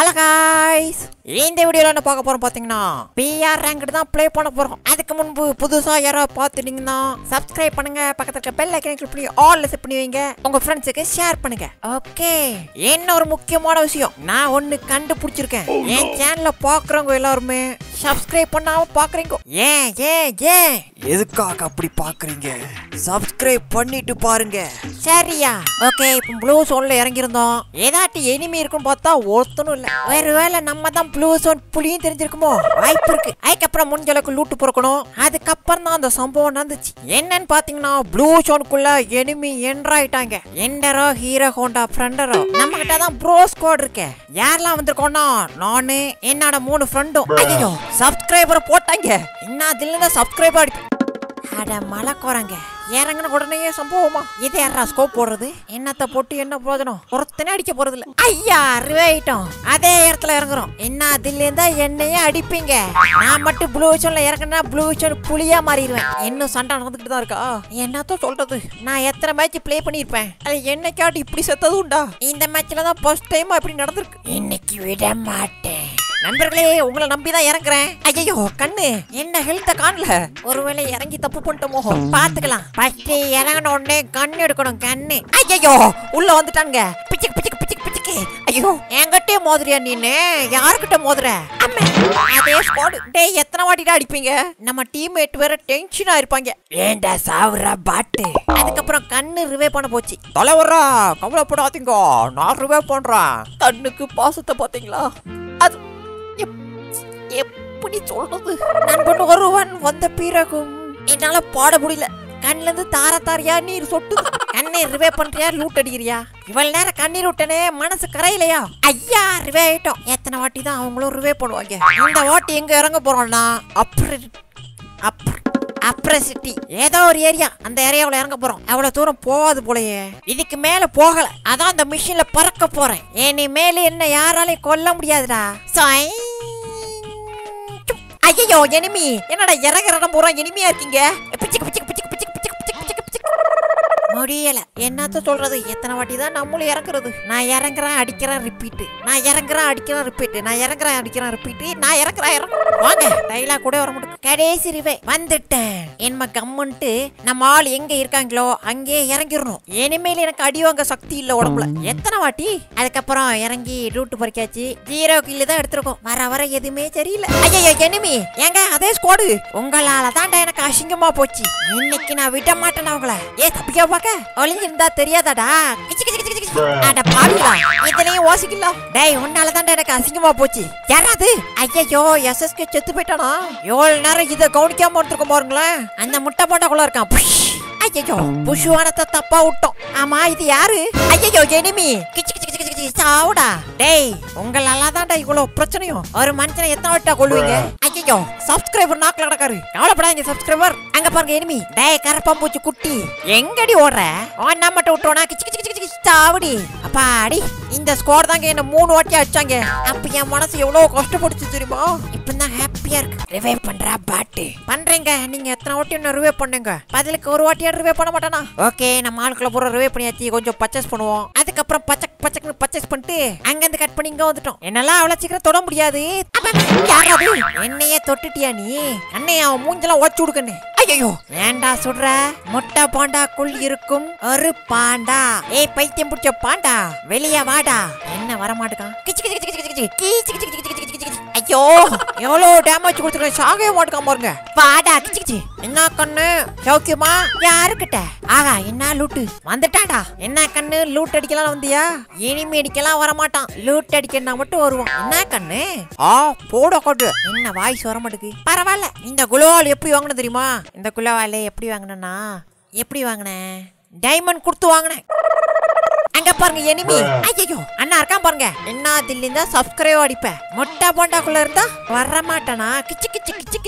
Hello guys இந்த வீடியோல என்ன பார்க்க போறோம் பாத்தீங்கன்னா பிஆர் ரேங்க் தான் ப்ளே பண்ண போறோம் அதுக்கு முன்பு புதுசா யாராவது பார்த்துட்டீங்கன்னா சப்ஸ்கிரைப் பண்ணுங்க பக்கத்துல இருக்க பெல் ஐக்கனை கிளிக் பண்ணி ஆல்ல செட் பண்ணி வைங்க உங்க ஃப்ரெண்ட்ஸுக்கு ஷேர் பண்ணுங்க ஓகே என்ன ஒரு முக்கியமான விஷயம் நான் ஒன்னு கண்டுபிடிச்சிருக்கேன் என் சேனலை பாக்குறவங்க எல்லாருமே சப்ஸ்கிரைப் பண்ணாம பாக்குறீங்க ஏன் ஏன் ஏன் எதுக்காக அப்படி பாக்குறீங்க சப்ஸ்கிரைப் பண்ணிட்டு பாருங்க சரியா ஓகே இப்போ ப்ளூ சோன்ல இறங்கியிருந்தோம் ஏதாட்டி எனிமி இருக்குன்னு பார்த்தா ஒருத்தனும் இல்ல ஒருவேளை நம்ம தான் ப்ளூ சோன் புலியும் தெரிஞ்சிருக்குமோ வாய்ப்பு இருக்கு அதுக்கப்புறம் முடிஞ்ச அளவுக்கு லூட்டு பொறுக்கணும் அதுக்கப்புறம் தான் அந்த சம்பவம் நடந்துச்சு என்னன்னு பாத்தீங்கன்னா ப்ளூ சோனுக்குள்ள எனிமி என்ட்ராயிட்டாங்க எண்டரோ ஹீரோ ஹோண்டா ஃப்ரெண்டரோ நம்ம கிட்ட தான் ப்ரோ ஸ்குவாட் இருக்கே யாரெல்லாம் வந்திருக்கோம்னா நானு என்னோட மூணு ஃப்ரெண்டும் ஐயோ சப்ஸ்கிரைபர் போட்டாங்க என்ன அதுல சப்ஸ்கிரைபர் அடிப்பேன் அட மலை குரங்க இறங்கின உடனே சம்பவமா இது யாரா ஸ்கோப் போடுறது என்னத்த போட்டு என்ன பிரயோஜனம் ஒருத்தனே அடிக்க போறது இல்ல ஐயா ரிவைட்டம் அதே இடத்துல இறங்குறோம் என்ன அதுல இருந்தா என்னையே அடிப்பீங்க நான் மட்டும் ப்ளூ விஷன்ல இறங்கினா ப்ளூ விஷன் புலியா மாறிடுவேன் இன்னும் சண்டை நடந்துகிட்டு தான் இருக்கா என்னத்த சொல்றது நான் எத்தனை மேட்ச் ப்ளே பண்ணியிருப்பேன் அது என்னைக்காட்டு இப்படி செத்தது உண்டா இந்த மேட்ச்ல தான் ஃபர்ஸ்ட் டைம் இப்படி நடந்திருக்கு இன்னைக்கு விட மாட்டேன் நண்பர்களே உங்களை நம்பி தான் இறங்குறேன் ஐயோ கண்ணு என்ன ஹெல்த்த காணல ஒருவேளை இறங்கி தப்பு பண்ணிட்டோமோ பாத்துக்கலாம் ஃபர்ஸ்ட் இறங்கின உடனே கண்ணு எடுக்கணும் கண்ணு ஐயோ உள்ள வந்துட்டாங்க பிச்சுக்கு பிச்சுக்கு பிச்சுக்கு பிச்சுக்கு ஐயோ என்கிட்டயே மோதுறியா நீனு யாருக்கிட்ட மோதுற அம்மே, அதே ஸ்குவாடு டேய் எத்தனை வாட்டிடா அடிப்பீங்க நம்ம டீம்மேட் வேற டென்ஷனா இருப்பாங்க ஏண்டா சாவுறா பாட்டு அதுக்கப்புறம் கண்ணு ரிவே பண்ண போச்சு தலைவரா கவலைப்படாதீங்க நான் ரிவே பண்றேன் கண்ணுக்கு பாசத்தை பாத்தீங்களா அது எப்- எப்படி சொல்றது நண்பன் ஒருவன் வந்த பிறகும் என்னால பாட முடியல கண்ணுல இருந்து தார தாரியா நீர் சொட்டு கண்ணை ரிவே பண்றியா லூட் அடிக்கிறியா இவ்வளவு நேரம் கண்ணீர் விட்டனே மனசு கரையிலையா ஐயா ரிவே ஆயிட்டோம் எத்தனை வாட்டி தான் அவங்களும் ரிவே பண்ணுவாங்க இந்த வாட்டி எங்க இறங்க போறோம்னா அப்புறம் அப்புறம் அப்புறம் சிட்டி ஏதோ ஒரு ஏரியா அந்த ஏரியாவுல இறங்க போறோம் அவ்வளவு தூரம் போகாது போலயே இதுக்கு மேல போகல அதான் அந்த மிஷின்ல பறக்க போறேன் ஏன் நீ மேல என்ன யாராலையும் கொல்ல முடியாதுடா சாய் ஐயோ எனிமி என்னடா இறங்குற இடம் பூரா எனிமியா இருக்கீங்க பிச்சுக்கு பிச்சுக்கு பிச்சுக்கு பிச்சுக்கு பிச்சுக்கு பிச்சுக்கு பிச்சுக்கு பிச்சுக்கு முடியல என்னத்த சொல்றது எத்தனை வாட்டி தான் நம்மளும் இறங்குறது நான் இறங்குறேன் அடிக்கிறேன் ரிப்பீட் நான் இறங்குறேன் அடிக்கிறேன் ரிப்பீட் நான் இறங்குறேன் அடிக்கிறேன் ரிப்பீட் நான் இறங்குறேன் இறங்குறேன் வாங்க டைலாக் கூட வர முடியும் கடைசி ரிவே வந்துட்டேன் என்ன கம்முன்ட்டு நம்ம ஆள் எங்க இருக்காங்களோ அங்கே இறங்கிடணும் இனிமேல் எனக்கு அடி வாங்க சக்தி இல்ல உடம்புல எத்தனை வாட்டி அதுக்கப்புறம் இறங்கி ரூட்டு பறிக்காச்சு ஜீரோ கில்லு தான் எடுத்திருக்கோம் வர வர எதுவுமே சரியில்லை ஐயோ எனிமி ஏங்க அதே ஸ்குவாடு உங்களால தான்டா எனக்கு அசிங்கமா போச்சு இன்னைக்கு நான் விட மாட்டேன் உங்களை ஏ தப்பிக்க பாக்க ஒளிஞ்சிருந்தா தெரியாதாடா கிச்சு கிச்சு கிச்சு கிச்சு அட பாவிங்களா இதுலயும் ஓசிக்கலாம் டேய் உன்னால தான்டா எனக்கு அசிங்கமா போச்சு யாராது ஐயோ எஸ்எஸ்கே செத்து போயிட்டானா எவ்வளவு நேரம் இதை கவனிக்காம இருந்திருக்க பாருங்களேன் அந்த முட்டை போட்டக்குள்ள இருக்கான் புஷ். ஐயோ புஷுவானத்தை தப்பா விட்டோம் ஆமா இது யாரு ஐயோ எனிமி கிச்சு கிச்சு கிச்சு கிச்சு கிச்சு சாவுடா டேய் உங்களால தான்டா இவ்வளவு பிரச்சனையும் ஒரு மனுஷனை எத்தனை வட்டா கொள்வீங்க ஐயோ சப்ஸ்கிரைபர் நாக்குல கிடக்காரு கவலைப்படாதீங்க சப்ஸ்கிரைபர் அங்க பாருங்க எனிமி டேய் கரப்பாம்பூச்சி குட்டி எங்கடி ஓடுற ஒன்னா மட்டும் விட்டோனா கிச்சு கிச்சு கிச்சு கிச்சு சாவுடி அப்பாடி இந்த ஸ்குவாட் தாங்க என்ன மூணு வாட்டி அடிச்சாங்க அப்ப என் மனசு எவ்வளவு கஷ்டப்படுச்சு தெரியுமா இப்பதான் ஹாப்பியா இருக்கு ரிவைவ் பண்றா பாட்டு பண்றேங்க நீங்க எத்தனை வாட்டி என்ன ரிவைவ் பண்ணுங்க பதிலுக்கு ஒரு வாட்டியா ரிவைவ் பண்ண மாட்டானா ஓகே நம்ம ஆளுக்குள்ள பூரா ரிவைவ் பண்ணியாச்சு கொஞ்சம் பர்ச்சேஸ் பண்ணுவோம் அதுக்கப்புறம் பச்சக் பச்சக்னு பர்ச்சேஸ் பண்ணிட்டு அங்க இருந்து கட் பண்ணி இங்க வந்துட்டோம் என்னெல்லாம் அவ்வளவு சீக்கிரம் தொட முடியாது அப்ப, யாராவது என்னையே தொட்டுட்டியா நீ அண்ணே அவன் மூஞ்செல்லாம் ஓச்சு விடுக்கண்ணே ஐயோ ஏன்டா சுடுற முட்டை பாண்டாக்குள் இருக்கும் ஒரு பாண்டா ஏய் பைத்தியம் பிடிச்ச பாண்டா வெளிய வாடா என்ன வர மாட்டுக்கான் கிச்சு கிச்சு கிச்சு கிச்சு கிச்சு கிச்சு கிச்சு கிச்சு கிச்சு கிச்சு கிச்சு ஐயோ எவ்வளவு டேமேஜ் கொடுத்துருக்கேன் சாகவே மாட்டுக்கான் பாருங்க வாடா கிச்சு கிச்சு என்ன கண்ணு சௌக்கியமா யாருக்கிட்ட ஆகா என்ன லூட்டு வந்துட்டாடா என்ன கண்ணு லூட் அடிக்கலாம் வந்தியா இனிமே அடிக்கலாம் வர மாட்டான் லூட் அடிக்கனா மட்டும் வருவான் என்ன கண்ணு ஆ போட கொடு என்ன வாய்ஸ் வர மாட்டேங்குது பரவாயில்ல இந்த குளோவால் எப்படி வாங்கினது தெரியுமா இந்த குளோவால் எப்படி வாங்கினேன்னா எப்படி வாங்கினேன் டைமண்ட் கொடுத்து வாங்கினேன் அங்க பாருங்க எனிமி ஐயோ அண்ணா இருக்கான் பாருங்க என்ன தில்லிந்தா சப்ஸ்கிரைப் அடிப்பேன் மொட்டை போண்டாக்குள்ள இருந்தா வர மாட்டானா கிச்சு கிச்சு கிச்சு கிச்சு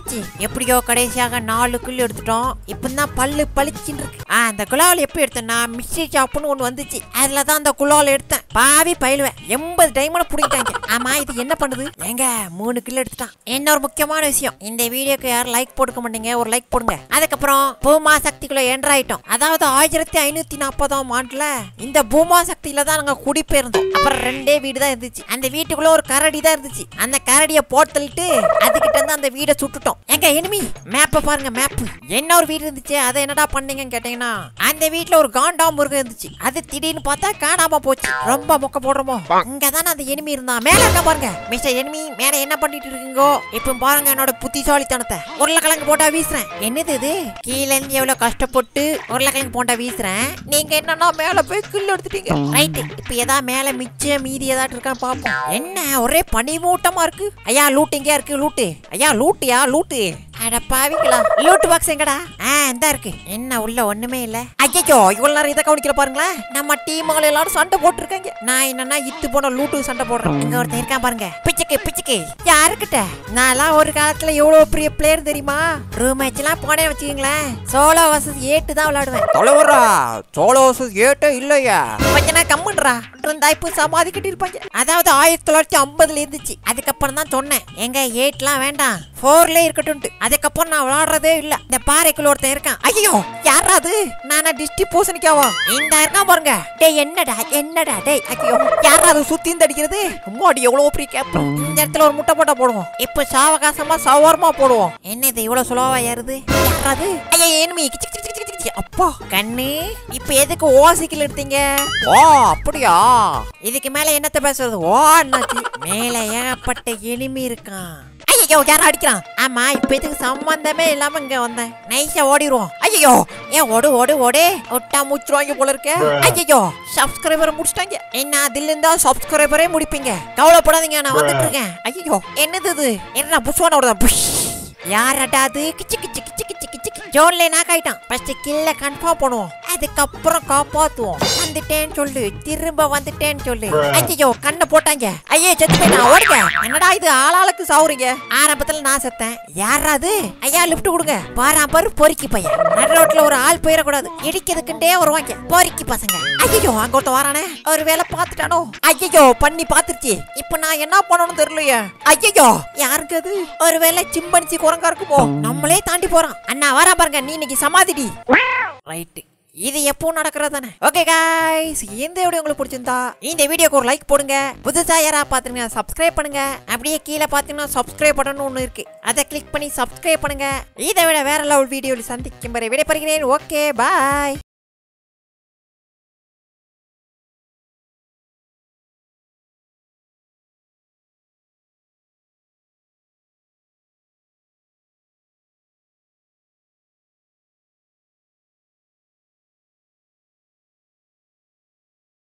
இருந்துச்சு எப்படியோ கடைசியாக நாலு கில் எடுத்துட்டோம் இப்பதான் பல்லு பளிச்சுன்னு இருக்கு ஆ அந்த குலால் எப்படி எடுத்தேன்னா மிக்ஸி ஷாப்புன்னு ஒன்று வந்துச்சு அதுல தான் அந்த குலால் எடுத்தேன் பாவி பயிலுவேன் எண்பது டைமண்ட் பிடிக்கிட்டாங்க ஆமா இது என்ன பண்ணுது ஏங்க மூணு கிலோ எடுத்துட்டான் இன்னொரு முக்கியமான விஷயம் இந்த வீடியோக்கு யாரும் லைக் போட்டுக்க மாட்டீங்க ஒரு லைக் போடுங்க அதுக்கப்புறம் பூமா சக்திக்குள்ள என்டர் ஆயிட்டோம் அதாவது ஆயிரத்தி ஐநூத்தி நாற்பதாம் ஆண்டுல இந்த பூமா சக்தியில தான் நாங்க குடிபெயர்ந்தோம் அப்புறம் ரெண்டே வீடு தான் இருந்துச்சு அந்த வீட்டுக்குள்ள ஒரு கரடி தான் இருந்துச்சு அந்த கரடியை போட்டலிட்டு அதுகிட்ட இருந்து அந்த வீடை சுட்டுட்டோம் எங்க எனிமி மேப்பை பாருங்க மேப் என்ன ஒரு வீடு இருந்துச்சு அதை என்னடா பண்ணீங்கன்னு கேட்டீங்கன்னா அந்த வீட்ல ஒரு காண்டா முருகன் இருந்துச்சு அது திடீர்னு பார்த்தா காணாம போச்சு ரொம்ப மொக்க போடுறோமோ இங்க தானே அந்த எனிமி இருந்தான் மேல இருக்க பாருங்க மிஸ்டர் எனிமி மேல என்ன பண்ணிட்டு இருக்கீங்கோ இப்போ பாருங்க என்னோட புத்திசாலித்தனத்தை உருளைக்கிழங்கு போட்டா வீசுறேன் என்னது இது கீழ இருந்து எவ்வளவு கஷ்டப்பட்டு உருளைக்கிழங்கு போட்டா வீசுறேன் நீங்க என்னன்னா மேல போய் கில் எடுத்துட்டீங்க ரைட் இப்போ ஏதா மேல மிச்சம் மீதி ஏதாட்டு இருக்கான்னு பாப்போம் என்ன ஒரே பனிமூட்டமா இருக்கு ஐயா லூட் எங்கேயா இருக்கு லூட்டு ஐயா லூட்டியா லூட்டு அட பாவிங்களா லூட் பாக்ஸ் எங்கடா ஆ இந்த இருக்கு என்ன உள்ள ஒண்ணுமே இல்ல ஐயோ இவ்வளவு நேரம் இதை கவனிக்கல பாருங்களேன் நம்ம டீம் எல்லாரும் சண்டை போட்டுருக்காங்க நான் என்னன்னா இத்து போன லூட்டு சண்டை போடுறேன் இங்க ஒருத்தன் இருக்கான் பாருங்க பிச்சுக்கு பிச்சுக்கு யாருக்கிட்ட நான்லாம் ஒரு காலத்துல எவ்வளவு பெரிய பிளேயர் தெரியுமா ரூம் மேட்ச்லாம் போனேன் வச்சுக்கீங்களேன் சோலோ வசஸ் ஏட்டு தான் விளையாடுவேன் தலைவரா சோலோ ஏட்டே இல்லையா கொஞ்ச நேரம் கம்முன்றா இருந்தா இப்போ சமாதிக்கிட்டு இருப்பாங்க அதாவது ஆயிரத்தி தொள்ளாயிரத்தி ஐம்பதுல இருந்துச்சு அதுக்கப்புறம் தான் சொன்னேன் எங்க எயிட்லாம் வேண்டாம் ஃபோர்ல இருக்கட்டும் அதுக்கப்புறம் நான் விளையாடுறதே இல்ல இந்த பாறைக்குள்ள ஒருத்தன் இருக்கான் ஐயோ யாரா அது நானா டிஸ்டி பூசணிக்காவா இந்த இருக்கான் பாருங்க டேய் என்னடா என்னடா டேய் ஐயோ யாரா அது சுத்தி இந்த அடிக்கிறது அம்மாடி எவ்வளவு பெரிய கேப் இந்த இடத்துல ஒரு முட்டை போட்டா போடுவோம் இப்போ சாவகாசமா சவர்மா போடுவோம் என்ன இது இவ்வளவு சுலவா ஏறுது யாரா அது ஐயா ஏனுமி கிச்சு கிச்சு கிச்சு கிச்சு கிச்சு. அப்பா கண்ணு இப்போ எதுக்கு ஓசிக்கல் எடுத்தீங்க ஓ அப்படியா இதுக்கு மேல என்னத்த பேசுறது ஓ அண்ணாச்சி மேல ஏகப்பட்ட எனிமி இருக்கான் ஐயோ யாரும் அடிக்கிறான் ஆமா இப்ப இதுக்கு சம்பந்தமே இல்லாம இங்க வந்தேன் நைஸா ஓடிடுவோம் ஐயோ ஏன் ஓடு ஓடு ஓடு ஒட்டா மூச்சுருவாங்க போல இருக்க ஐயோ சப்ஸ்கிரைபரை முடிச்சிட்டாங்க என்ன அதுல இருந்தா சப்ஸ்கிரைபரே முடிப்பீங்க கவலைப்படாதீங்க நான் வந்துட்டு இருக்கேன் ஐயோ என்னது இது என்ன புஷ்வான ஓடுதா புஷ் யாரடா அது கிச்சு கிச்சு கிச்சு கிச்சு கிச்சு கிச்சு ஜோன்ல நாக் ஆயிட்டான் ஃபர்ஸ்ட் கில்ல கன்ஃபார்ம் பண்ணுவோம் அதுக்கப்புறம் காப்பாத்துவோம் வந்துட்டேன்னு சொல்லு திரும்ப வந்துட்டேன்னு சொல்லு ஐயோ கண்ணை போட்டாங்க ஐயே செத்து போயிட்டான் ஓடுங்க என்னடா இது ஆளாளுக்கு சாவுறீங்க ஆரம்பத்துல நான் செத்தேன் யாரா அது ஐயா லிஃப்ட் கொடுங்க பாரா பாரு பொறுக்கி பையன் நடு ரோட்ல ஒரு ஆள் போயிடக்கூடாது இடிக்கிறதுக்குண்டே வருவாங்க பொறுக்கி பசங்க ஐயோ அங்க ஒருத்த வரானே ஒரு வேலை பார்த்துட்டானோ ஐயோ பண்ணி பார்த்துருச்சு இப்போ நான் என்ன பண்ணணும்னு தெரியலையே ஐயோ யாருக்கு அது ஒருவேளை சிம்பன்சி குரங்கா இருக்குமோ நம்மளே தாண்டி போறான் அண்ணா வரா பாருங்க நீ இன்னைக்கு சமாதிடி ரைட்டு இது எப்போ நடக்கிறது தானே ஓகே காய்ஸ் இந்த வீடியோ உங்களுக்கு பிடிச்சிருந்தா இந்த வீடியோக்கு ஒரு லைக் போடுங்க புதுசா யாரா பாத்தீங்கன்னா சப்ஸ்கிரைப் பண்ணுங்க அப்படியே கீழே பாத்தீங்கன்னா சப்ஸ்கிரைப் பட்டன் ஒன்று இருக்கு அதை கிளிக் பண்ணி சப்ஸ்கிரைப் பண்ணுங்க இதை விட வேற லெவல் வீடியோவில் சந்திக்கும் வரை விடைபெறுகிறேன் ஓகே பாய்